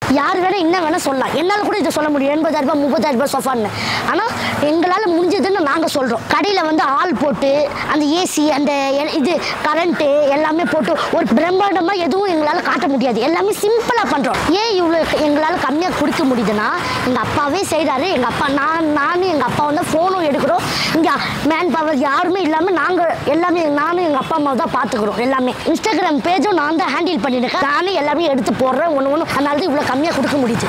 யார் வேணா என்ன வேணா சொல்லலாம் என்னால் கூட இதை சொல்ல முடியும் எண்பதாயிரம் ரூபாய் முப்பதாயிரம் ரூபாய் சோஃபான்னு ஆனால் எங்களால் முடிஞ்சதுன்னு நாங்கள் சொல்கிறோம் கடையில் வந்து ஆள் போட்டு அந்த ஏசி அந்த எ- இது கரண்ட்டு எல்லாமே போட்டு ஒரு பிரம்மாண்டமாக எதுவும் எங்களால் காட்ட முடியாது எல்லாமே சிம்பிளாக பண்ணுறோம் ஏன் இவ்வளோ எங்களால் கம்மியாக கொடுக்க முடியுதுன்னா எங்கள் அப்பாவே செய்கிறாரு எங்கள் அப்பா நான் நானும் எங்கள் அப்பா வந்து ஃபோனும் எடுக்கிறோம் இங்கே மேன் பவர் யாருமே இல்லாமல் நாங்கள் எல்லாமே நானும் எங்கள் அப்பா அம்மா தான் பார்த்துக்குறோம் எல்லாமே இன்ஸ்டாகிராம் பேஜும் நான் தான் ஹேண்டில் பண்ணியிருக்கேன் நானும் எல்லாமே எடுத்து போடுறேன் ஒன்று ஒன்று அதனால தான் இவ்வளோ கம்மியாக கொடுக்க முடியுது